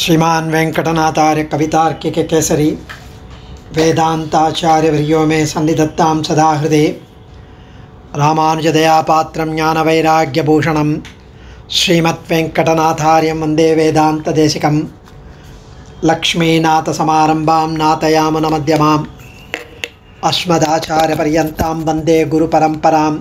श्रीमान् वेङ्कटनाथार्य कवितार्किककेसरी वेदान्ताचार्यवर्यो मे सन्निधत्तां सदा हृदे रामानुजदयापात्रं ज्ञानवैराग्यभूषणं श्रीमद्वेङ्कटनाथार्यं वन्दे वेदान्तदेशिकं लक्ष्मीनाथसमारम्भां नाथयामनमध्यमाम् अस्मदाचार्यपर्यन्तां वन्दे गुरुपरम्पराम्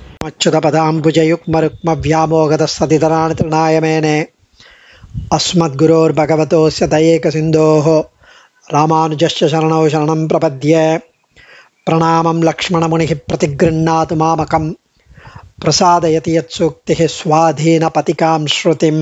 अच्युतपदाम्बुजयुग्मरुक्मव्यामोगतस्तदितराणि तृणाय मेने अस्मद्गुरोर्भगवतोऽस्य दयेकसिन्धोः रामानुजस्य शरणौ शरणं प्रपद्ये प्रणामं लक्ष्मणमुनिः प्रतिगृह्णातु मामकं प्रसादयति यत्सूक्तिः स्वाधीनपतिकां श्रुतिं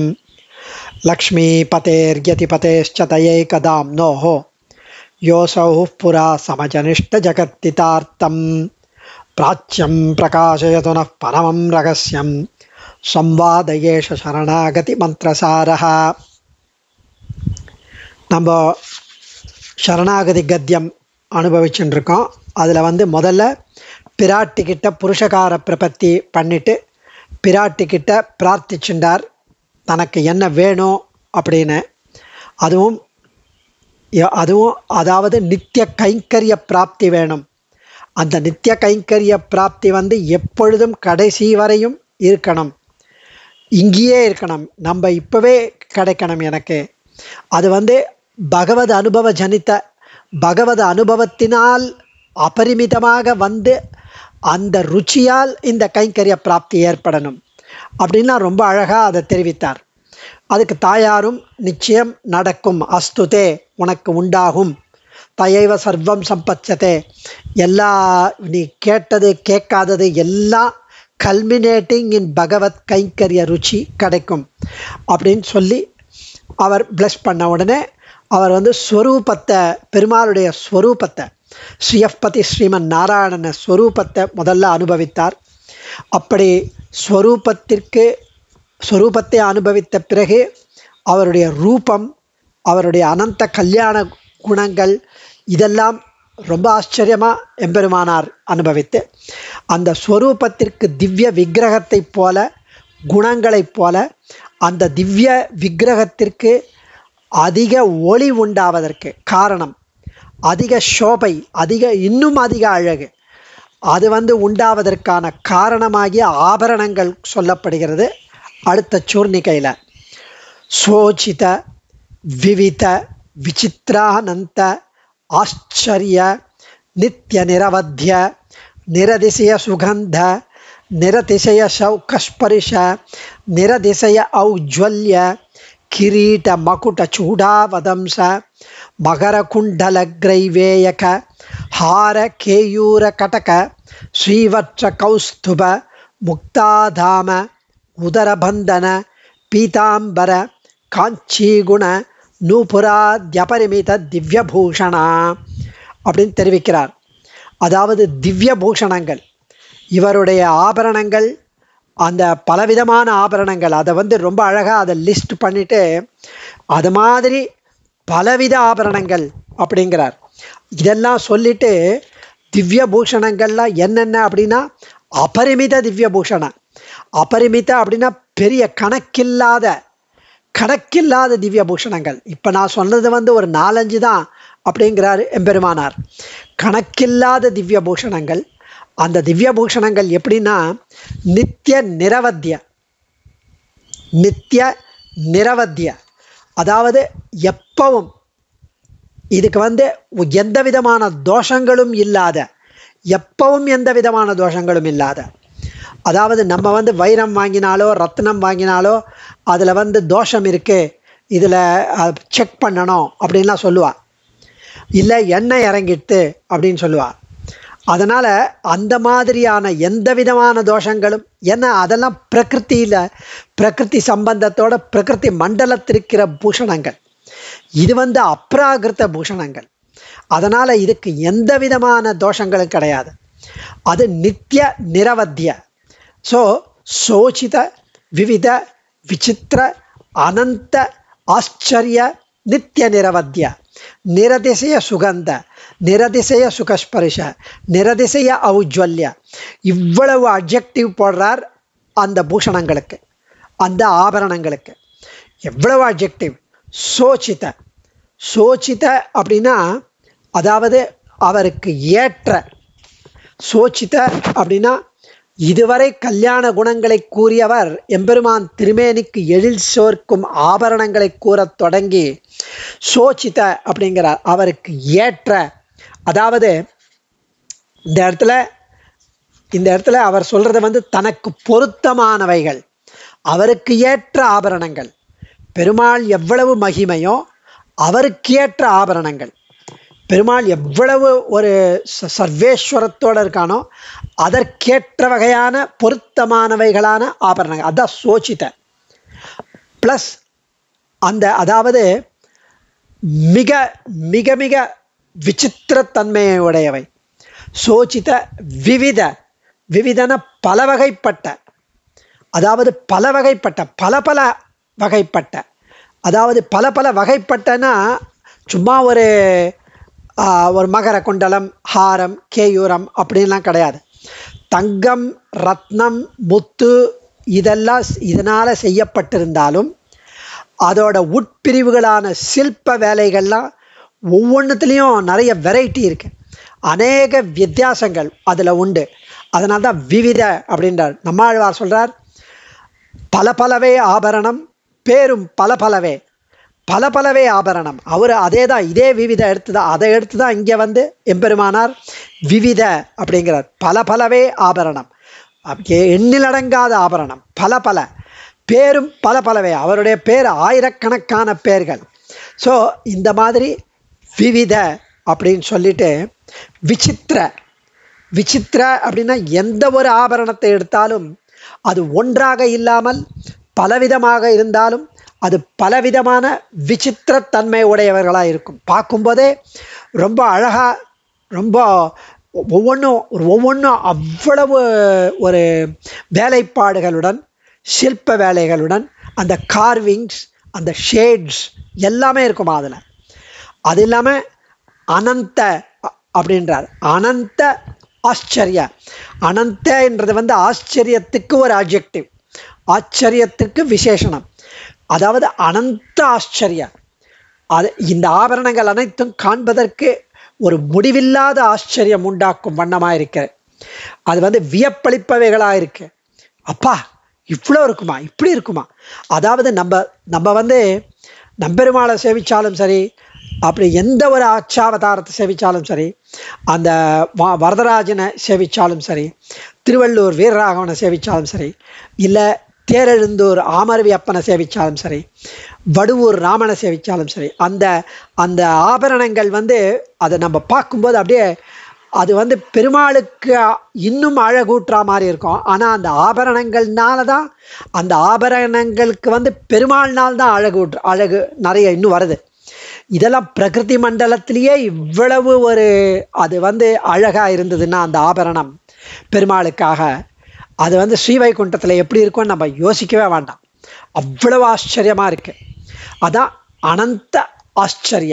लक्ष्मीपतेर्यतिपतेश्च तयैकदाम्नोः योऽसौ पुरा समजनिष्ठजगत्तितार्तं प्राच्यं प्रकाशयतु नः परमं रहस्यं संवादयेஷ சரணாகதி மந்திரசாரா நம்ம சரணாகதி கத்தியம் அனுபவிச்சுட்டு இருக்கோம் அதில் வந்து முதல்ல பிராட்டிக்கிட்ட புருஷகார பிரபத்தி பண்ணிட்டு பிராட்டிக்கிட்ட பிரார்த்திச்சுண்டார் தனக்கு என்ன வேணும் அப்படின்னு அதுவும் ய- அதுவும் அதாவது நித்திய கைங்கரிய பிராப்தி வேணும் அந்த நித்திய கைங்கரிய பிராப்தி வந்து எப்பொழுதும் கடைசி வரையும் இருக்கணும் இங்கேயே இருக்கணும் நம்ம இப்போவே கிடைக்கணும் எனக்கு அது வந்து பகவத் அனுபவ ஜனித்த பகவத் அனுபவத்தினால் அபரிமிதமாக வந்து அந்த ருச்சியால் இந்த கைங்கரிய பிராப்தி ஏற்படணும் அப்படின்லாம் ரொம்ப அழகாக அதை தெரிவித்தார் அதுக்கு தாயாரும் நிச்சயம் நடக்கும் அஸ்துதே உனக்கு உண்டாகும் தயைவ சர்வம் சம்பச்சதே எல்லா நீ கேட்டது கேட்காதது எல்லாம் கல்மினேட்டிங் இன் பகவத் கைங்கரிய ருச்சி கிடைக்கும் அப்படின்னு சொல்லி அவர் பிளஸ் பண்ண உடனே அவர் வந்து ஸ்வரூபத்தை பெருமாளுடைய ஸ்வரூபத்தை ஸ்ரீயப்பதி ஸ்ரீமன் நாராயணன ஸ்வரூபத்தை முதல்ல அனுபவித்தார் அப்படி ஸ்வரூபத்திற்கு ஸ்வரூபத்தை அனுபவித்த பிறகு அவருடைய ரூபம் அவருடைய அனந்த கல்யாண குணங்கள் இதெல்லாம் ரொம்ப ஆச்சரியமாக எம்பெருமானார் அனுபவித்து அந்த ஸ்வரூபத்திற்கு திவ்ய விக்கிரகத்தைப் போல குணங்களைப் போல அந்த திவ்ய விக்கிரகத்திற்கு அதிக ஒளி உண்டாவதற்கு காரணம் அதிக சோபை அதிக இன்னும் அதிக அழகு அது வந்து உண்டாவதற்கான காரணமாகிய ஆபரணங்கள் சொல்லப்படுகிறது அடுத்த சூர்ணிகையில் சோச்சித விவித விசித்ரானந்த ஆச்சரிய நித்திய நிரவத்திய நிரதிசய சுகந்த நிரதிசய சௌகஸ்பரிஷ நிரதிசய ஔஜ்வல்ய கிரீட மகுட சூடாவதம்ச மகர குண்டல கிரைவேயக ஹார கேயூர கடக ஸ்ரீவற்ற கௌஸ்துப முக்தாதாம உதரபந்தன பீதாம்பர காஞ்சிகுண நூபுராத்யபரிமித திவ்யபூஷணா அப்படின்னு தெரிவிக்கிறார் அதாவது திவ்ய பூஷணங்கள் இவருடைய ஆபரணங்கள் அந்த பலவிதமான ஆபரணங்கள் அதை வந்து ரொம்ப அழகாக அதை லிஸ்ட் பண்ணிட்டு அது மாதிரி பலவித ஆபரணங்கள் அப்படிங்கிறார் இதெல்லாம் சொல்லிட்டு திவ்ய பூஷணங்கள்லாம் என்னென்ன அப்படின்னா அபரிமித திவ்ய பூஷணம் அபரிமித அப்படின்னா பெரிய கணக்கில்லாத கணக்கில்லாத திவ்ய பூஷணங்கள் இப்போ நான் சொன்னது வந்து ஒரு நாலஞ்சு தான் அப்படிங்கிறார் எம்பெருமானார் கணக்கில்லாத திவ்ய பூஷணங்கள் அந்த திவ்ய பூஷணங்கள் எப்படின்னா நித்திய நிரவத்திய நித்திய நிரவத்திய அதாவது எப்பவும் இதுக்கு வந்து எந்த விதமான தோஷங்களும் இல்லாத எப்பவும் எந்த விதமான தோஷங்களும் இல்லாத அதாவது நம்ம வந்து வைரம் வாங்கினாலோ ரத்னம் வாங்கினாலோ அதில் வந்து தோஷம் இருக்குது இதில் செக் பண்ணணும் அப்படின்லாம் சொல்லுவா இல்லை எண்ணெய் இறங்கிட்டு அப்படின்னு சொல்லுவா அதனால் அந்த மாதிரியான எந்த விதமான தோஷங்களும் ஏன்னா அதெல்லாம் பிரகிருத்தியில் பிரகிருதி சம்பந்தத்தோட பிரகிருதி மண்டலத்திருக்கிற பூஷணங்கள் இது வந்து அப்ராகிருத்த பூஷணங்கள் அதனால் இதுக்கு எந்த விதமான தோஷங்களும் கிடையாது அது நித்திய நிரவத்திய ஸோ சோச்சித விவித விசித்திர அனந்த ஆச்சரிய நித்திய நிரவத்திய நிரதிசய சுகந்த நிரதிசய சுகஸ்பரிஷ நிரதிசய ஔஜ்வல்ய இவ்வளவு அப்ஜெக்டிவ் போடுறார் அந்த பூஷணங்களுக்கு அந்த ஆபரணங்களுக்கு எவ்வளவு அப்ஜெக்டிவ் சோச்சித சோச்சித அப்படின்னா அதாவது அவருக்கு ஏற்ற சோச்சித அப்படின்னா இதுவரை கல்யாண குணங்களை கூறியவர் எம்பெருமான் திருமேனிக்கு எழில் சோர்க்கும் ஆபரணங்களை கூறத் தொடங்கி சோச்சித அப்படிங்கிறார் அவருக்கு ஏற்ற அதாவது இந்த இடத்துல இந்த இடத்துல அவர் சொல்றது வந்து தனக்கு பொருத்தமானவைகள் அவருக்கு ஏற்ற ஆபரணங்கள் பெருமாள் எவ்வளவு மகிமையோ அவருக்கு ஏற்ற ஆபரணங்கள் பெருமாள் எவ்வளவு ஒரு ச- சர்வேஸ்வரத்தோட இருக்கானோ அதற்கேற்ற வகையான பொருத்தமானவைகளான ஆபரணங்கள் அதான் சோச்சித ப்ளஸ் அந்த அதாவது மிக மிக மிக விசித்திரத்தன்மையை உடையவை சோச்சித விவித விவிதன பல வகைப்பட்ட அதாவது பல வகைப்பட்ட பல பல வகைப்பட்ட அதாவது பல பல வகைப்பட்டனா சும்மா ஒரு ஆ, ஒரு மகர குண்டலம் ஹாரம் கேயூரம் அப்படின்லாம் கிடையாது தங்கம் ரத்னம் முத்து இதெல்லாம் இதனால் செய்யப்பட்டிருந்தாலும் அதோட உட்பிரிவுகளான சில்ப வேலைகள்லாம் ஒவ்வொன்றுத்துலேயும் நிறைய வெரைட்டி இருக்கு அநேக வித்தியாசங்கள் அதில் உண்டு அதனால தான் விவித அப்படின்றார் நம்மாழ்வார் சொல்றார் பல பலவே ஆபரணம் பேரும் பல பலவே பல பலவே ஆபரணம் அவர் அதே தான் இதே விவித எடுத்து தான் அதை எடுத்து தான் இங்கே வந்து எம்பெருமானார் விவித அப்படிங்கிறார் பல பலவே ஆபரணம் அப்படியே எண்ணிலடங்காத ஆபரணம் பல பல பேரும் பல பலவே அவருடைய பேர் ஆயிரக்கணக்கான பேர்கள் ஸோ இந்த மாதிரி விவித அப்படின்னு சொல்லிட்டு விசித்திர விசித்திர அப்படின்னா எந்த ஒரு ஆபரணத்தை எடுத்தாலும் அது ஒன்றாக இல்லாமல் பலவிதமாக இருந்தாலும் அது பலவிதமான விசித்திரத்தன்மை உடையவர்களாக இருக்கும் பார்க்கும்போதே ரொம்ப அழகா ரொம்ப ஒவ்வொன்றும் ஒவ்வொன்றும் அவ்வளவு ஒரு வேலைப்பாடுகளுடன் சிற்ப வேலைகளுடன் அந்த கார்விங்ஸ் அந்த ஷேட்ஸ் எல்லாமே இருக்குமா அதில் அது இல்லாமல் அனந்த அ- அப்படின்றார் அனந்த ஆச்சரிய அனந்தன்றது வந்து ஆச்சரியத்துக்கு ஒரு ஆப்ஜெக்டிவ் ஆச்சரியத்துக்கு விசேஷணம் அதாவது அனந்த ஆச்சரிய அது இந்த ஆபரணங்கள் அனைத்தும் காண்பதற்கு ஒரு முடிவில்லாத ஆச்சரியம் உண்டாக்கும் வண்ணமாக இருக்கிறது அது வந்து வியப்பளிப்பவைகளாக இருக்கு அப்பா இவ்வளோ இருக்குமா இப்படி இருக்குமா அதாவது நம்ம நம்ம வந்து நம்பெருமாளை சேவிச்சாலும் சரி அப்படி எந்த ஒரு அச்சாவதாரத்தை சேவிச்சாலும் சரி அந்த வ- வரதராஜனை சேவிச்சாலும் சரி திருவள்ளூர் வீரராகவனை சேவிச்சாலும் சரி இல்லை தேரெழுந்தூர் ஆமரவி அப்பனை சேவிச்சாலும் சரி வடுவூர் ராமனை சேவிச்சாலும் சரி அந்த அந்த ஆபரணங்கள் வந்து அதை நம்ம பார்க்கும்போது அப்படியே அது வந்து பெருமாளுக்கு இன்னும் அழகூட்டுற மாதிரி இருக்கும் ஆனால் அந்த ஆபரணங்கள்னால தான் அந்த ஆபரணங்களுக்கு வந்து பெருமாள்னால் தான் அழகூட்டு அழகு நிறைய இன்னும் வருது இதெல்லாம் பிரகிருதி மண்டலத்திலேயே இவ்வளவு ஒரு அது வந்து அழகாக இருந்ததுன்னா அந்த ஆபரணம் பெருமாளுக்காக அது வந்து ஸ்ரீவைகுண்டத்தில் எப்படி இருக்கும்னு நம்ம யோசிக்கவே வேண்டாம் அவ்வளவு ஆச்சரியமாக இருக்கு அதான் அனந்த ஆச்சரிய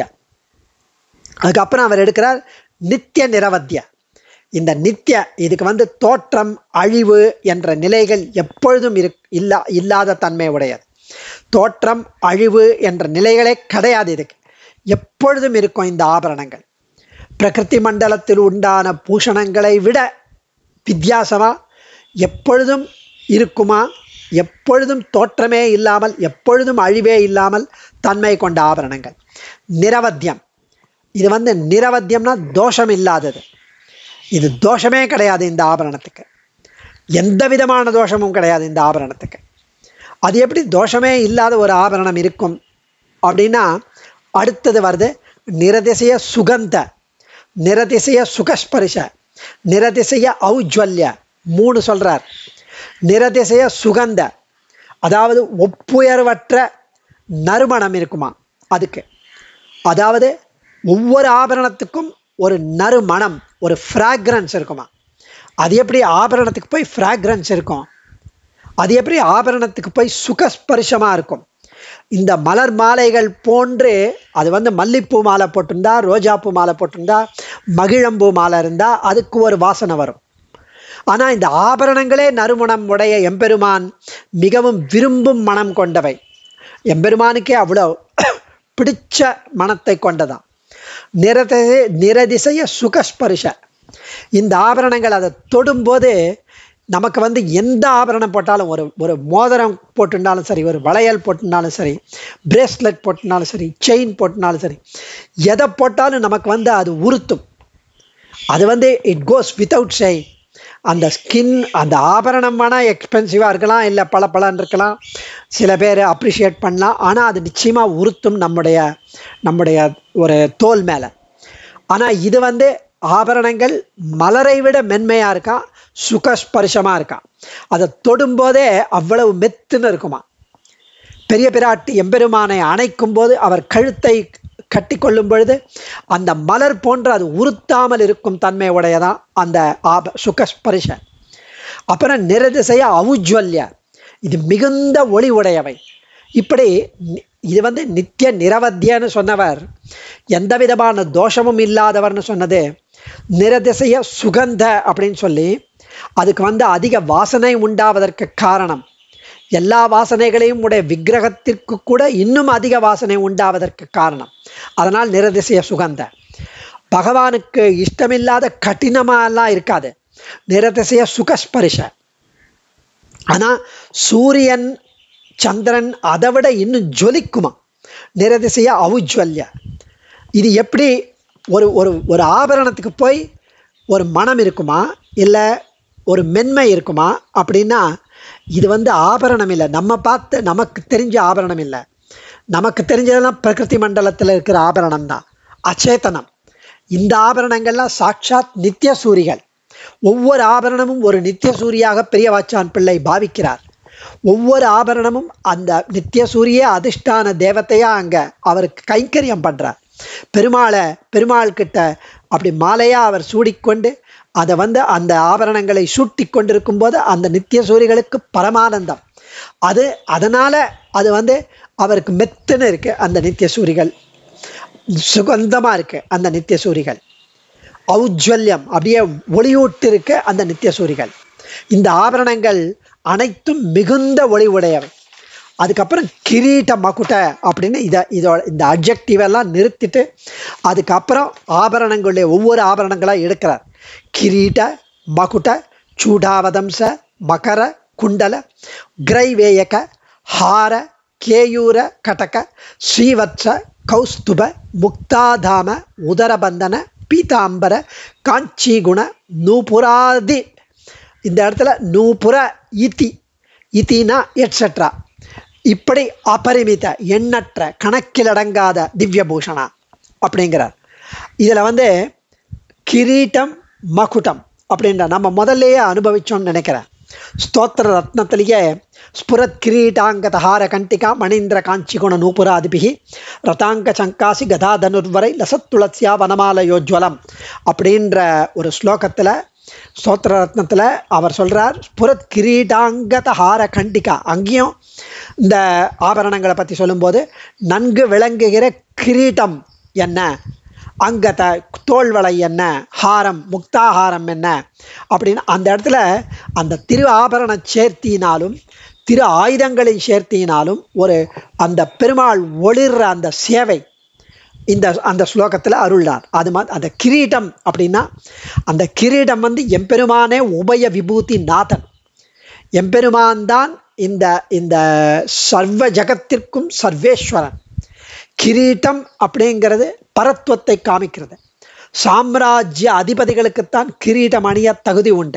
அதுக்கப்புறம் அவர் எடுக்கிறார் நித்திய நிரவத்திய இந்த நித்திய இதுக்கு வந்து தோற்றம் அழிவு என்ற நிலைகள் எப்பொழுதும் இரு இல்லா இல்லாத தன்மை உடையது தோற்றம் அழிவு என்ற நிலைகளே கிடையாது இதுக்கு எப்பொழுதும் இருக்கும் இந்த ஆபரணங்கள் பிரகிருதி மண்டலத்தில் உண்டான பூஷணங்களை விட வித்தியாசமா எப்பொழுதும் இருக்குமா எப்பொழுதும் தோற்றமே இல்லாமல் எப்பொழுதும் அழிவே இல்லாமல் தன்மை கொண்ட ஆபரணங்கள் நிரவத்தியம் இது வந்து நிரவத்தியம்னா தோஷம் இல்லாதது இது தோஷமே கிடையாது இந்த ஆபரணத்துக்கு எந்த விதமான தோஷமும் கிடையாது இந்த ஆபரணத்துக்கு அது எப்படி தோஷமே இல்லாத ஒரு ஆபரணம் இருக்கும் அப்படின்னா அடுத்தது வருது நிரதிசய சுகந்த நிரதிசய சுகஸ்பரிச நிரதிசய ஔஜ்வல்ய மூணு சொல்றார் நிரதிசய சுகந்த அதாவது ஒப்புயர்வற்ற நறுமணம் இருக்குமா அதுக்கு அதாவது ஒவ்வொரு ஆபரணத்துக்கும் ஒரு நறுமணம் ஒரு ஃப்ராக்ரன்ஸ் இருக்குமா அது எப்படி ஆபரணத்துக்கு போய் ஃப்ராக்ரன்ஸ் இருக்கும் அது எப்படி ஆபரணத்துக்கு போய் சுகஸ்பரிசமாக இருக்கும் இந்த மலர் மாலைகள் போன்று அது வந்து மல்லிப்பூ மாலை போட்டிருந்தா ரோஜாப்பூ மாலை போட்டிருந்தா மகிழம்பூ மாலை இருந்தால் அதுக்கு ஒரு வாசனை வரும் ஆனால் இந்த ஆபரணங்களே நறுமணம் உடைய எம்பெருமான் மிகவும் விரும்பும் மனம் கொண்டவை எம்பெருமானுக்கே அவ்வளோ பிடிச்ச மனத்தை கொண்டதான் நிரத நிரதிசய சுகஸ்பரிஷ இந்த ஆபரணங்கள் அதை தொடும்போது நமக்கு வந்து எந்த ஆபரணம் போட்டாலும் ஒரு ஒரு மோதிரம் போட்டுருந்தாலும் சரி ஒரு வளையல் போட்டுருந்தாலும் சரி பிரேஸ்லெட் போட்டுனாலும் சரி செயின் போட்டுனாலும் சரி எதை போட்டாலும் நமக்கு வந்து அது உறுத்தும் அது வந்து இட் கோஸ் வித்தவுட் ஷெயின் அந்த ஸ்கின் அந்த ஆபரணம் வேணால் எக்ஸ்பென்சிவாக இருக்கலாம் இல்லை பல பலன் இருக்கலாம் சில பேர் அப்ரிஷியேட் பண்ணலாம் ஆனால் அது நிச்சயமாக உறுத்தும் நம்முடைய நம்முடைய ஒரு தோல் மேலே ஆனால் இது வந்து ஆபரணங்கள் மலரை விட மென்மையாக இருக்கான் சுகஸ்பர்ஷமாக இருக்கான் அதை தொடும்போதே அவ்வளவு மெத்துன்னு இருக்குமா பெரிய பிராட்டி எம்பெருமானை அணைக்கும் போது அவர் கழுத்தை கட்டி கொள்ளும் பொழுது அந்த மலர் போன்று அது உறுத்தாமல் இருக்கும் தன்மை உடையதான் அந்த ஆப சுகஸ்பரிஷ அப்புறம் நிரதிசைய அவுஜ்வல்ய இது மிகுந்த ஒளி உடையவை இப்படி நி- இது வந்து நித்திய நிரவத்தியன்னு சொன்னவர் எந்த விதமான தோஷமும் இல்லாதவர்னு சொன்னது நிரதிசைய சுகந்த அப்படின்னு சொல்லி அதுக்கு வந்து அதிக வாசனை உண்டாவதற்கு காரணம் எல்லா வாசனைகளையும் உடைய விக்கிரகத்திற்கு கூட இன்னும் அதிக வாசனை உண்டாவதற்கு காரணம் அதனால் நிரதிசய சுகந்த பகவானுக்கு இஷ்டமில்லாத கடினமாலாம் இருக்காது நிரதிசய சுகஸ்பரிஷ ஆனால் சூரியன் சந்திரன் அதை விட இன்னும் ஜொலிக்குமா நிரதிசய அவுஜ்வல்ய இது எப்படி ஒரு ஒரு ஒரு ஆபரணத்துக்கு போய் ஒரு மனம் இருக்குமா இல்லை ஒரு மென்மை இருக்குமா அப்படின்னா இது வந்து ஆபரணம் இல்லை நம்ம பார்த்து நமக்கு தெரிஞ்ச ஆபரணம் இல்லை நமக்கு தெரிஞ்சதெல்லாம் பிரகிருதி மண்டலத்தில் இருக்கிற ஆபரணம் தான் அச்சேதனம் இந்த ஆபரணங்கள்லாம் சாட்சாத் நித்திய சூரிகள் ஒவ்வொரு ஆபரணமும் ஒரு நித்திய சூரியாக பெரியவாச்சான் பிள்ளை பாவிக்கிறார் ஒவ்வொரு ஆபரணமும் அந்த நித்திய சூரிய அதிஷ்டான தேவதையா அங்க அவருக்கு கைங்கரியம் பண்றார் பெருமாளை பெருமாள் கிட்ட அப்படி மாலையா அவர் சூடிக்கொண்டு அதை வந்து அந்த ஆபரணங்களை சூட்டி கொண்டிருக்கும் போது அந்த நித்திய சூரிகளுக்கு பரமானந்தம் அது அதனால அது வந்து அவருக்கு மெத்துன்னு இருக்கு அந்த நித்திய சூரிகள் சுகந்தமா இருக்கு அந்த நித்திய சூரிகள் ஔஜ்வல்யம் அப்படியே ஒளியூட்டு இருக்க அந்த நித்திய சூரிகள் இந்த ஆபரணங்கள் அனைத்தும் மிகுந்த ஒளி உடையவை அதுக்கப்புறம் கிரீட மகுட அப்படின்னு இதை இதோட இந்த அப்ஜெக்டிவ் எல்லாம் நிறுத்திட்டு அதுக்கப்புறம் ஆபரணங்களுடைய ஒவ்வொரு ஆபரணங்களாக எடுக்கிறார் கிரீட மகுட சூடாவதம்ச மகர குண்டல கிரைவேயக ஹார கேயூர கடக ஸ்ரீவத்ச கௌஸ்துப முக்தாதாம உதரபந்தன பீதாம்பர காஞ்சிகுண நூபுராதி இந்த இடத்துல நூபுர இதி இத்தினா எட்ஸெட்ரா இப்படி அபரிமித எண்ணற்ற கணக்கிலடங்காத திவ்யபூஷணா அப்படிங்கிறார் இதில் வந்து கிரீட்டம் மகுடம் அப்படின்ற நம்ம முதல்லையே அனுபவிச்சோம்னு நினைக்கிறேன் ஸ்தோத்திர ரத்னத்திலேயே ஸ்புரத் கிரீட்டாங்கத ஹார கண்டிகா மணீந்திர காஞ்சிகுண நூபுராதிபிகி ரதாங்க சங்காசி கதா தனுர்வரை லசத்துளசியா வனமாலயோஜ்வலம் அப்படின்ற ஒரு ஸ்லோகத்தில் ஸ்தோத்திர ரத்னத்தில் அவர் சொல்கிறார் ஸ்புரத் கிரீடாங்கத ஹார கண்டிகா அங்கேயும் இந்த ஆபரணங்களை பற்றி சொல்லும்போது நன்கு விளங்குகிற கிரீட்டம் என்ன அங்கத தோல்வளை என்ன ஹாரம் முக்தாஹாரம் என்ன அப்படின்னு அந்த இடத்துல அந்த திரு ஆபரண சேர்த்தினாலும் திரு ஆயுதங்களின் சேர்த்தினாலும் ஒரு அந்த பெருமாள் ஒளிர்ற அந்த சேவை இந்த அந்த ஸ்லோகத்தில் அருள்னார் அது மாதிரி அந்த கிரீடம் அப்படின்னா அந்த கிரீடம் வந்து எம்பெருமானே உபய விபூதி நாதன் எம்பெருமான் தான் இந்த இந்த சர்வ ஜகத்திற்கும் சர்வேஸ்வரன் கிரீட்டம் அப்படிங்கிறது பரத்துவத்தை காமிக்கிறது சாம்ராஜ்ய அதிபதிகளுக்குத்தான் கிரீட்டம் அணிய தகுதி உண்டு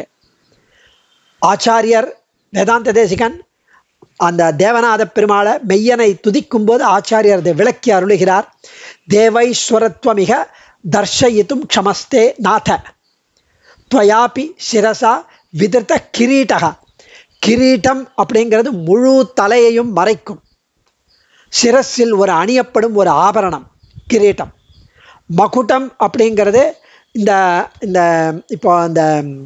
ஆச்சாரியர் வேதாந்த தேசிகன் அந்த தேவநாத பெருமாளை மெய்யனை துதிக்கும் போது ஆச்சாரியர் அதை விளக்கி அருளுகிறார் தேவைஸ்வரத்வமிக தர்ஷயித்தும் க்ஷமஸ்தே நாத துவயாபி சிரசா விதிர்த்த கிரீட்டக கிரீட்டம் அப்படிங்கிறது முழு தலையையும் மறைக்கும் சிரஸில் ஒரு அணியப்படும் ஒரு ஆபரணம் கிரீட்டம் மகுட்டம் அப்படிங்கிறது இந்த இந்த இப்போ அந்த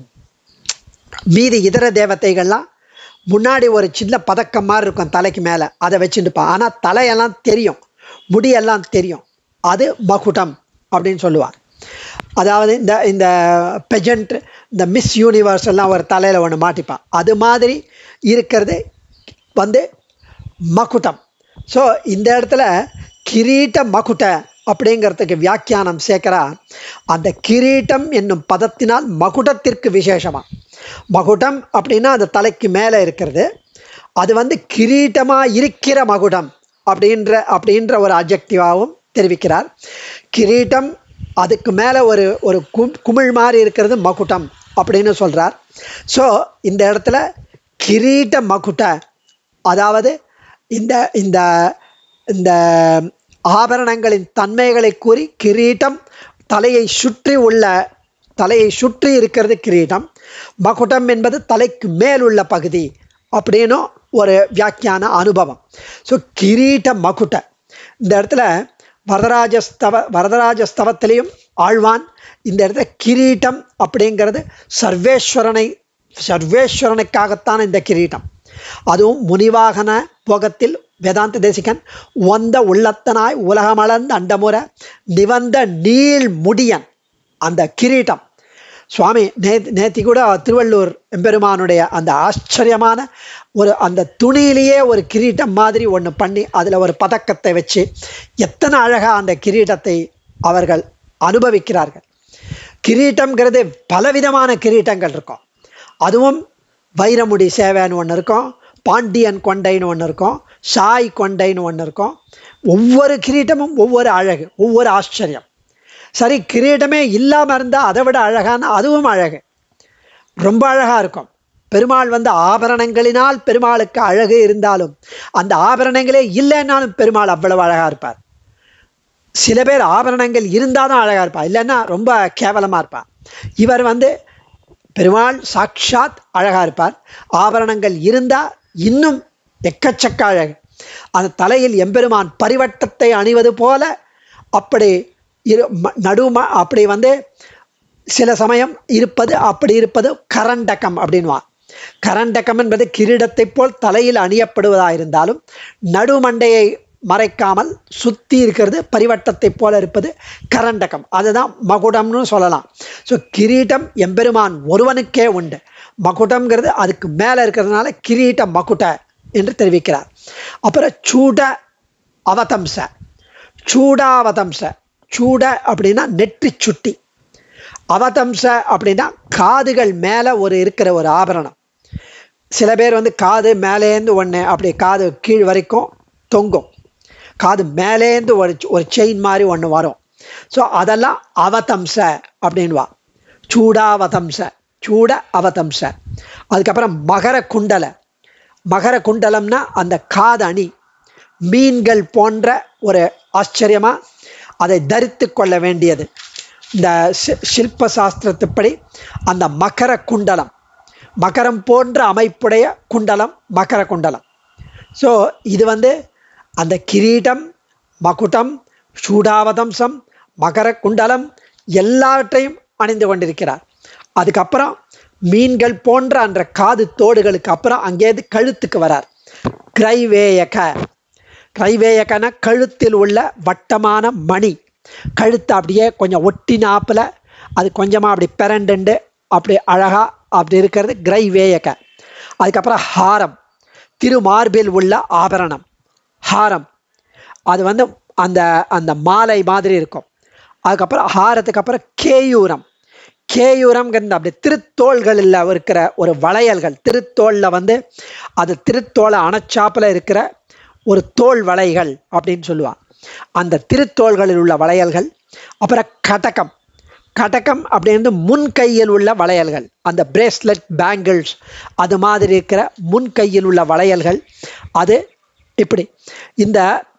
மீதி இதர தேவதைகள்லாம் முன்னாடி ஒரு சின்ன பதக்கம் மாதிரி இருக்கும் தலைக்கு மேலே அதை வச்சுட்டுப்பான் ஆனால் தலையெல்லாம் தெரியும் முடியெல்லாம் தெரியும் அது மகுடம் அப்படின்னு சொல்லுவார் அதாவது இந்த இந்த பெஜண்ட் இந்த மிஸ் யூனிவர்ஸ் எல்லாம் ஒரு தலையில் ஒன்று மாட்டிப்பான் அது மாதிரி இருக்கிறது வந்து மகுடம் ஸோ இந்த இடத்துல கிரீட்ட மகுட அப்படிங்கிறதுக்கு வியாக்கியானம் சேர்க்கிறா அந்த கிரீட்டம் என்னும் பதத்தினால் மகுடத்திற்கு விசேஷமா மகுடம் அப்படின்னா அது தலைக்கு மேலே இருக்கிறது அது வந்து கிரீட்டமாக இருக்கிற மகுடம் அப்படின்ற அப்படின்ற ஒரு அப்ஜெக்டிவாகவும் தெரிவிக்கிறார் கிரீட்டம் அதுக்கு மேலே ஒரு ஒரு கும் குமிழ் மாதிரி இருக்கிறது மகுடம் அப்படின்னு சொல்கிறார் ஸோ இந்த இடத்துல கிரீட்ட மகுட அதாவது இந்த இந்த இந்த ஆபரணங்களின் தன்மைகளை கூறி கிரீட்டம் தலையை சுற்றி உள்ள தலையை சுற்றி இருக்கிறது கிரீடம் மகுடம் என்பது தலைக்கு மேல் உள்ள பகுதி அப்படின்னும் ஒரு வியாக்கியான அனுபவம் ஸோ கிரீட்ட மகுட இந்த இடத்துல வரதராஜஸ்தவ வரதராஜஸ்தவத்திலையும் ஆழ்வான் இந்த இடத்துல கிரீட்டம் அப்படிங்கிறது சர்வேஸ்வரனை சர்வேஸ்வரனுக்காகத்தான் இந்த கிரீட்டம் அதுவும் முனிவாகன போகத்தில் வேதாந்த தேசிகன் ஒந்த உள்ளத்தனாய் உலகமளந்த அண்டமுற நிவந்த நீள் முடியன் அந்த கிரீட்டம் சுவாமி நே நேத்தி கூட திருவள்ளூர் எம்பெருமானுடைய அந்த ஆச்சரியமான ஒரு அந்த துணியிலேயே ஒரு கிரீட்டம் மாதிரி ஒன்று பண்ணி அதில் ஒரு பதக்கத்தை வச்சு எத்தனை அழகாக அந்த கிரீட்டத்தை அவர்கள் அனுபவிக்கிறார்கள் கிரீட்டம்ங்கிறது பலவிதமான கிரீட்டங்கள் இருக்கும் அதுவும் வைரமுடி சேவைன்னு ஒன்று இருக்கும் பாண்டியன் கொண்டைன்னு ஒன்று இருக்கும் சாய் கொண்டைன்னு ஒன்று இருக்கும் ஒவ்வொரு கிரீட்டமும் ஒவ்வொரு அழகு ஒவ்வொரு ஆச்சரியம் சரி கிரீடமே இல்லாமல் இருந்தால் அதை விட அழகான அதுவும் அழகு ரொம்ப அழகாக இருக்கும் பெருமாள் வந்து ஆபரணங்களினால் பெருமாளுக்கு அழகு இருந்தாலும் அந்த ஆபரணங்களே இல்லைன்னாலும் பெருமாள் அவ்வளவு அழகாக இருப்பார் சில பேர் ஆபரணங்கள் இருந்தால் தான் அழகாக இருப்பார் இல்லைன்னா ரொம்ப கேவலமாக இருப்பார் இவர் வந்து பெருமாள் சாட்சாத் அழகாக இருப்பார் ஆபரணங்கள் இருந்தால் இன்னும் எக்கச்சக்க அழகு அந்த தலையில் எம்பெருமான் பரிவட்டத்தை அணிவது போல அப்படி இரு நடும அப்படி வந்து சில சமயம் இருப்பது அப்படி இருப்பது கரண்டகம் அப்படின்வான் கரண்டகம் என்பது கிரீடத்தை போல் தலையில் அணியப்படுவதாக இருந்தாலும் நடுமண்டையை மறைக்காமல் சுற்றி இருக்கிறது பரிவட்டத்தை போல இருப்பது கரண்டகம் அதுதான் மகுடம்னு சொல்லலாம் ஸோ கிரீட்டம் எம்பெருமான் ஒருவனுக்கே உண்டு மகுடம்ங்கிறது அதுக்கு மேலே இருக்கிறதுனால கிரீட்ட மகுட என்று தெரிவிக்கிறார் அப்புறம் சூட அவதம்ச சூடாவதம்ச சூட அப்படின்னா நெற்றி சுட்டி அவதம்ச அப்படின்னா காதுகள் மேலே ஒரு இருக்கிற ஒரு ஆபரணம் சில பேர் வந்து காது மேலேருந்து ஒன்று அப்படி காது கீழ் வரைக்கும் தொங்கும் காது மேலேருந்து ஒரு ஒரு செயின் மாதிரி ஒன்று வரும் ஸோ அதெல்லாம் அவதம்ச அப்படின்வா சூடாவதம்ச சூட அவதம்ச அதுக்கப்புறம் மகர குண்டல மகர குண்டலம்னா அந்த காது அணி மீன்கள் போன்ற ஒரு ஆச்சரியமாக அதை தரித்து கொள்ள வேண்டியது இந்த சில்ப சாஸ்திரத்துப்படி அந்த மகர குண்டலம் மகரம் போன்ற அமைப்புடைய குண்டலம் மகர குண்டலம் ஸோ இது வந்து அந்த கிரீடம் மகுடம் சூடாவதம்சம் மகர குண்டலம் எல்லாவற்றையும் அணிந்து கொண்டிருக்கிறார் அதுக்கப்புறம் மீன்கள் போன்ற அந்த காது தோடுகளுக்கு அப்புறம் அங்கேருந்து கழுத்துக்கு வரார் கிரைவேயக கிரைவேயகன கழுத்தில் உள்ள வட்டமான மணி கழுத்து அப்படியே கொஞ்சம் ஒட்டி நாப்பில் அது கொஞ்சமாக அப்படி பிறண்டுண்டு அப்படி அழகாக அப்படி இருக்கிறது கிரைவேயக அதுக்கப்புறம் ஹாரம் திருமார்பில் உள்ள ஆபரணம் ஹாரம் அது வந்து அந்த அந்த மாலை மாதிரி இருக்கும் அதுக்கப்புறம் ஹாரத்துக்கு அப்புறம் கேயூரம் கேயூரம்ங்கிறது அப்படி திருத்தோள்களில் இருக்கிற ஒரு வளையல்கள் திருத்தோளில் வந்து அது திருத்தோலை அணைச்சாப்பில் இருக்கிற ஒரு தோல் வளைகள் அப்படின்னு சொல்லுவான் அந்த திருத்தோள்களில் உள்ள வளையல்கள் அப்புறம் கடகம் கடகம் அப்படின்னு முன் கையில் உள்ள வளையல்கள் அந்த பிரேஸ்லெட் பேங்கிள்ஸ் அது மாதிரி இருக்கிற முன் கையில் உள்ள வளையல்கள் அது இப்படி இந்த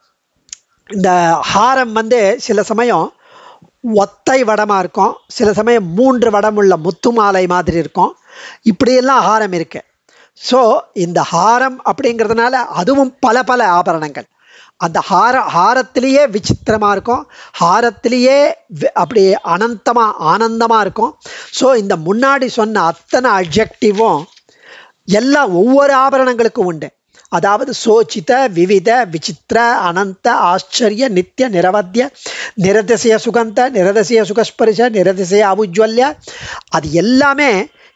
இந்த ஹாரம் வந்து சில சமயம் ஒத்தை வடமாக இருக்கும் சில சமயம் மூன்று வடம் உள்ள முத்து மாலை மாதிரி இருக்கும் இப்படியெல்லாம் ஹாரம் இருக்கு ஸோ இந்த ஹாரம் அப்படிங்கிறதுனால அதுவும் பல பல ஆபரணங்கள் அந்த ஹார ஹாரத்திலேயே விசித்திரமாக இருக்கும் ஹாரத்திலேயே அப்படி அனந்தமாக ஆனந்தமாக இருக்கும் ஸோ இந்த முன்னாடி சொன்ன அத்தனை அப்ஜெக்டிவும் எல்லா ஒவ்வொரு ஆபரணங்களுக்கும் உண்டு அதாவது சோச்சித விவித விசித்திர அனந்த ஆச்சரிய நித்திய நிரவத்திய நிரதிசய சுகந்த நிரதிசய சுகஸ்பரிச நிரதிசய அபுஜ்வல்ய அது எல்லாமே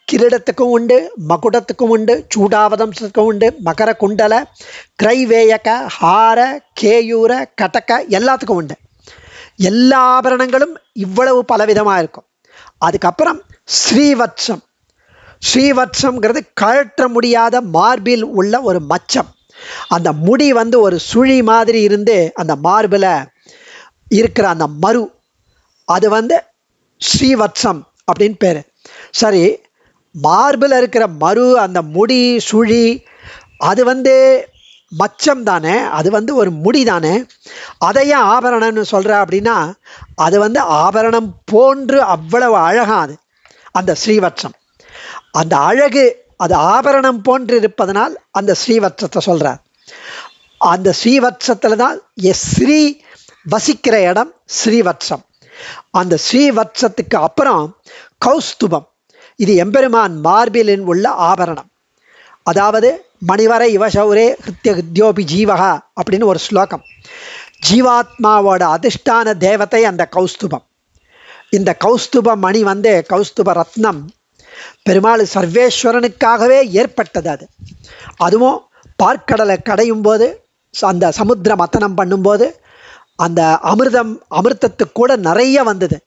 கிரீடத்துக்கும் உண்டு மகுடத்துக்கும் உண்டு சூடாவதம்சத்துக்கும் உண்டு மகர குண்டல கிரைவேயக ஹார கேயூர கட்டக்க எல்லாத்துக்கும் உண்டு எல்லா ஆபரணங்களும் இவ்வளவு பலவிதமாக இருக்கும் அதுக்கப்புறம் ஸ்ரீவத்சம் ஸ்ரீவத்சம்ங்கிறது கழற்ற முடியாத மார்பில் உள்ள ஒரு மச்சம் அந்த முடி வந்து ஒரு சுழி மாதிரி இருந்து அந்த மார்பில் இருக்கிற அந்த மரு அது வந்து ஸ்ரீவத்சம் அப்படின்னு பேர் சரி மார்பில் இருக்கிற மரு அந்த முடி சுழி அது வந்து மச்சம் தானே அது வந்து ஒரு முடி தானே அதையே ஆபரணம்னு சொல்கிற அப்படின்னா அது வந்து ஆபரணம் போன்று அவ்வளவு அழகா அது அந்த ஸ்ரீவத்சம் அந்த அழகு அது ஆபரணம் போன்று இருப்பதனால் அந்த ஸ்ரீவத்சத்தை சொல்கிறார் அந்த ஸ்ரீவத்சத்தில் தான் எஸ் ஸ்ரீ வசிக்கிற இடம் ஸ்ரீவத்சம் அந்த ஸ்ரீவத்சத்துக்கு அப்புறம் கௌஸ்துபம் இது எம்பெருமான் மார்பிலின் உள்ள ஆபரணம் அதாவது மணிவரை இவசௌரே ஹிருத்திய ஹிருத்யோபி ஜீவகா அப்படின்னு ஒரு ஸ்லோகம் ஜீவாத்மாவோட அதிஷ்டான தேவதை அந்த கௌஸ்துபம் இந்த கௌஸ்துப மணி வந்து கௌஸ்துப ரத்னம் பெருமாள் சர்வேஸ்வரனுக்காகவே ஏற்பட்டது அது அதுவும் பார்க்கடலை கடையும் போது அந்த சமுத்திர மத்தனம் பண்ணும்போது அந்த அமிர்தம் அமிர்தத்துக்கு கூட நிறைய வந்தது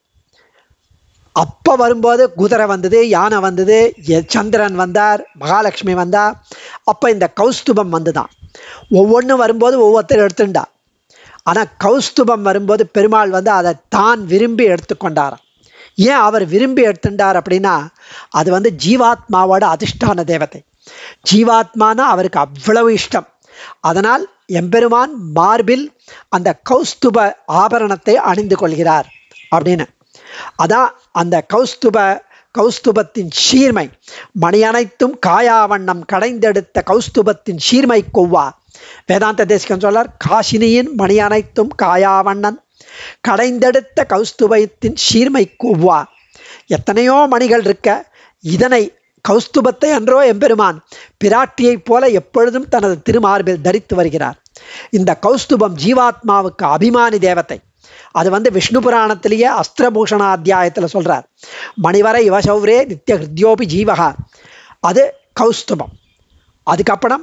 அப்போ வரும்போது குதிரை வந்தது யானை வந்தது எ- சந்திரன் வந்தார் மகாலட்சுமி வந்தா அப்போ இந்த கௌஸ்துபம் வந்துதான் ஒவ்வொன்றும் வரும்போது ஒவ்வொருத்தர் எடுத்துண்டா ஆனால் கௌஸ்துபம் வரும்போது பெருமாள் வந்து அதை தான் விரும்பி எடுத்துக்கொண்டாராம் ஏன் அவர் விரும்பி எடுத்துட்டார் அப்படின்னா அது வந்து ஜீவாத்மாவோட அதிஷ்டான தேவதை ஜீவாத்மானா அவருக்கு அவ்வளவு இஷ்டம் அதனால் எம்பெருமான் மார்பில் அந்த கௌஸ்துப ஆபரணத்தை அணிந்து கொள்கிறார் அப்படின்னு அதான் அந்த கௌஸ்துப கௌஸ்துபத்தின் சீர்மை மணி அனைத்தும் காயாவண்ணம் கடைந்தெடுத்த கௌஸ்துபத்தின் சீர்மை கொவ்வா வேதாந்த தேசிகன் சொல்லார் காசினியின் மணி அனைத்தும் காயாவண்ணன் கடைந்தெடுத்த கௌஸ்துபத்தின் சீர்மை கொவ்வா எத்தனையோ மணிகள் இருக்க இதனை கௌஸ்துபத்தை அன்றோ எம்பெருமான் பிராட்டியைப் போல எப்பொழுதும் தனது திருமார்பில் தரித்து வருகிறார் இந்த கௌஸ்துபம் ஜீவாத்மாவுக்கு அபிமானி தேவதை அது வந்து விஷ்ணு புராணத்திலேயே அஸ்திரபூஷண அத்தியாயத்தில் சொல்றார் மணிவரை இவசௌரே நித்திய ஹிருத்யோபி ஜீவகா அது கௌஸ்துபம் அதுக்கப்புறம்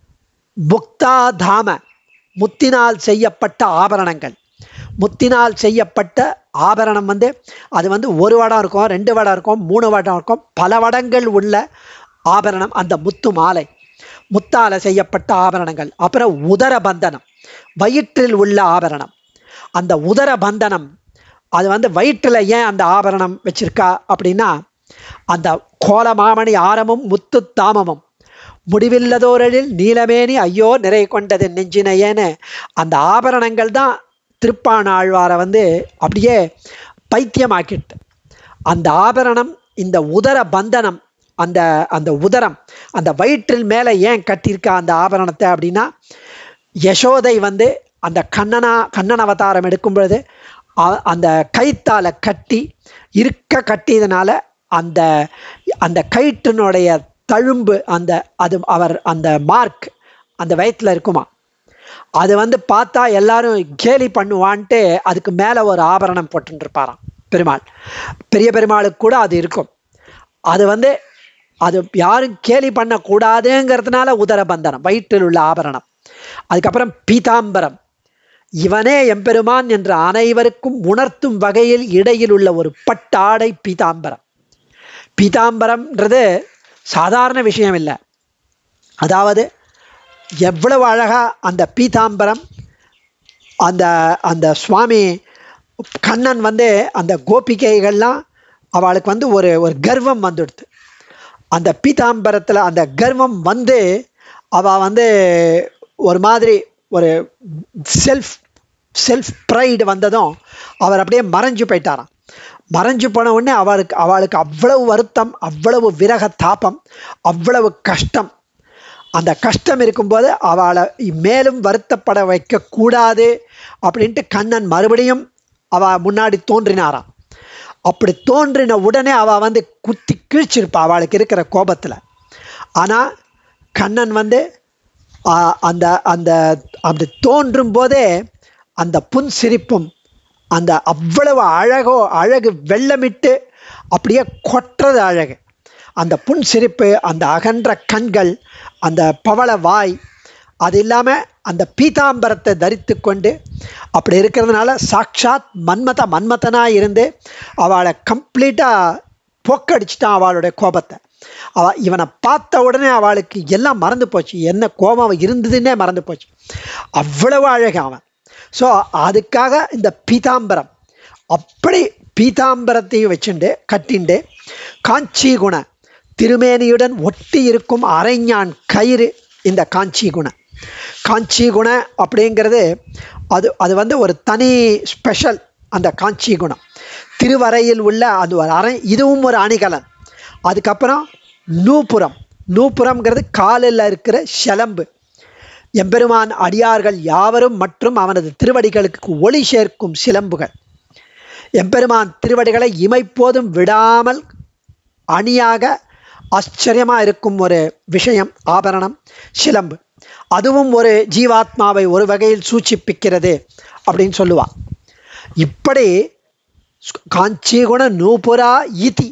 முக்தா தாம முத்தினால் செய்யப்பட்ட ஆபரணங்கள் முத்தினால் செய்யப்பட்ட ஆபரணம் வந்து அது வந்து ஒரு வடம் இருக்கும் ரெண்டு வடம் இருக்கும் மூணு வடம் இருக்கும் பல வடங்கள் உள்ள ஆபரணம் அந்த முத்து மாலை முத்தால செய்யப்பட்ட ஆபரணங்கள் அப்புறம் உதர பந்தனம் வயிற்றில் உள்ள ஆபரணம் அந்த உதர பந்தனம் அது வந்து வயிற்றில் ஏன் அந்த ஆபரணம் வச்சிருக்கா அப்படின்னா அந்த கோலமாமணி ஆரமும் முத்து தாமமும் முடிவில்லதோரில் நீலமேனி ஐயோ நிறை கொண்டது நெஞ்சினையேன்னு அந்த ஆபரணங்கள் தான் திருப்பாணாழ்வாரை வந்து அப்படியே பைத்தியமாக்கிட்டு அந்த ஆபரணம் இந்த உதர பந்தனம் அந்த அந்த உதரம் அந்த வயிற்றில் மேலே ஏன் கட்டியிருக்கா அந்த ஆபரணத்தை அப்படின்னா யசோதை வந்து அந்த கண்ணனா கண்ணன் அவதாரம் எடுக்கும் பொழுது அ- அந்த கயித்தால கட்டி இருக்க கட்டியதுனால அந்த அந்த கயிற்றினுடைய தழும்பு அந்த அது அவர் அந்த மார்க் அந்த வயிற்றில் இருக்குமா அது வந்து பார்த்தா எல்லாரும் கேலி பண்ணுவான்ட்டு அதுக்கு மேலே ஒரு ஆபரணம் போட்டுன்னு இருப்பாராம் பெருமாள் பெரிய பெருமாளுக்கு கூட அது இருக்கும் அது வந்து அது யாரும் கேலி பண்ணக்கூடாதுங்கிறதுனால உதரபந்தனம் வயிற்றில் உள்ள ஆபரணம் அதுக்கப்புறம் பீதாம்பரம் இவனே எம்பெருமான் என்ற அனைவருக்கும் உணர்த்தும் வகையில் இடையில் உள்ள ஒரு பட்டாடை பீதாம்பரம் பீதாம்பரம்ன்றது சாதாரண விஷயம் இல்லை அதாவது எவ்வளவு அழகா அந்த பீதாம்பரம் அந்த அந்த சுவாமி கண்ணன் வந்து அந்த கோபிகைகள்லாம் அவளுக்கு வந்து ஒரு ஒரு கர்வம் வந்துடுது அந்த பீதாம்பரத்தில் அந்த கர்வம் வந்து அவள் வந்து ஒரு மாதிரி ஒரு செல்ஃப் செல்ஃப் ப்ரைடு வந்ததும் அவர் அப்படியே மறைஞ்சு போயிட்டாராம் மறைஞ்சு போன உடனே அவளுக்கு அவளுக்கு அவ்வளவு வருத்தம் அவ்வளவு விரக தாபம் அவ்வளவு கஷ்டம் அந்த கஷ்டம் இருக்கும்போது அவளை மேலும் வருத்தப்பட வைக்கக்கூடாது அப்படின்ட்டு கண்ணன் மறுபடியும் அவ முன்னாடி தோன்றினாராம் அப்படி தோன்றின உடனே அவள் வந்து குத்தி கிழிச்சிருப்பா அவளுக்கு இருக்கிற கோபத்தில் ஆனால் கண்ணன் வந்து ஆ, அந்த அந்த அப்படி தோன்றும் போதே அந்த புன் சிரிப்பும் அந்த அவ்வளவு அழகோ அழகு வெள்ளமிட்டு அப்படியே கொட்டுறது அழகு அந்த புன்சிரிப்பு அந்த அகன்ற கண்கள் அந்த பவள வாய் அது இல்லாமல் அந்த பீதாம்பரத்தை தரித்து கொண்டு அப்படி இருக்கிறதுனால சாக்ஷாத் மன்மத மன்மதனாக இருந்து அவளை கம்ப்ளீட்டாக போக்கடிச்சிட்டான் அவளுடைய கோபத்தை அவ இவனை பார்த்த உடனே அவளுக்கு எல்லாம் மறந்து போச்சு என்ன கோபம் இருந்ததுன்னே மறந்து போச்சு அவ்வளவு அழகு அவன் ஸோ அதுக்காக இந்த பீதாம்பரம் அப்படி பீதாம்பரத்தையும் வச்சுண்டு கட்டிண்டு காஞ்சி குண திருமேனியுடன் ஒட்டி இருக்கும் அரைஞான் கயிறு இந்த காஞ்சி குண காஞ்சி குண அப்படிங்கிறது அது அது வந்து ஒரு தனி ஸ்பெஷல் அந்த காஞ்சி குணம் திருவரையில் உள்ள அது ஒரு அரை இதுவும் ஒரு அணிகலன் அதுக்கப்புறம் நூப்புறம் நூப்புறம்ங்கிறது காலில் இருக்கிற சிலம்பு எம்பெருமான் அடியார்கள் யாவரும் மற்றும் அவனது திருவடிகளுக்கு ஒளி சேர்க்கும் சிலம்புகள் எம்பெருமான் திருவடிகளை இமைப்போதும் விடாமல் அணியாக ஆச்சரியமாக இருக்கும் ஒரு விஷயம் ஆபரணம் சிலம்பு அதுவும் ஒரு ஜீவாத்மாவை ஒரு வகையில் சூச்சிப்பிக்கிறது அப்படின்னு சொல்லுவான் இப்படி காஞ்சிகுண நூபுரா இதி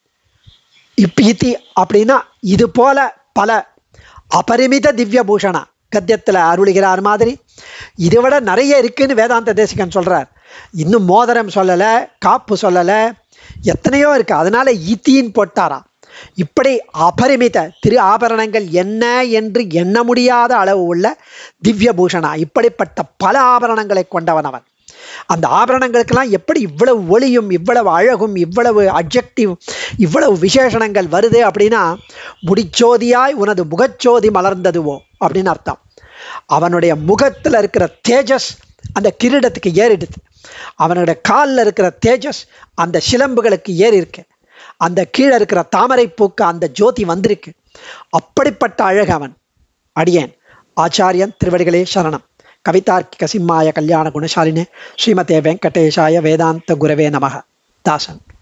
இப் இதி அப்படின்னா இது போல பல அபரிமித திவ்ய பூஷணா கத்தியத்தில் அருளுகிறார் மாதிரி இதை விட நிறைய இருக்குன்னு வேதாந்த தேசிகன் சொல்கிறார் இன்னும் மோதிரம் சொல்லலை காப்பு சொல்லலை எத்தனையோ இருக்குது அதனால இத்தின்னு போட்டாராம் இப்படி அபரிமித திரு ஆபரணங்கள் என்ன என்று எண்ண முடியாத அளவு உள்ள திவ்ய பூஷணா இப்படிப்பட்ட பல ஆபரணங்களை கொண்டவன் அவன் அந்த ஆபரணங்களுக்கெல்லாம் எப்படி இவ்வளவு ஒளியும் இவ்வளவு அழகும் இவ்வளவு அப்ஜெக்டிவ் இவ்வளவு விசேஷணங்கள் வருது அப்படின்னா முடிச்சோதியாய் உனது முகச்சோதி மலர்ந்ததுவோ அப்படின்னு அர்த்தம் அவனுடைய முகத்தில் இருக்கிற தேஜஸ் அந்த கிரீடத்துக்கு ஏறிடுது அவனுடைய காலில் இருக்கிற தேஜஸ் அந்த சிலம்புகளுக்கு ஏறி இருக்கு அந்த கீழே இருக்கிற தாமரை பூக்கு அந்த ஜோதி வந்திருக்கு அப்படிப்பட்ட அழகு அவன் அடியேன் ஆச்சாரியன் திருவடிகளே சரணம் கவிதார்க்கிக சிம்மாய கல்யாண குணசாலினே ஸ்ரீமதே வெங்கடேஷாய வேதாந்த குரவே நமக தாசன்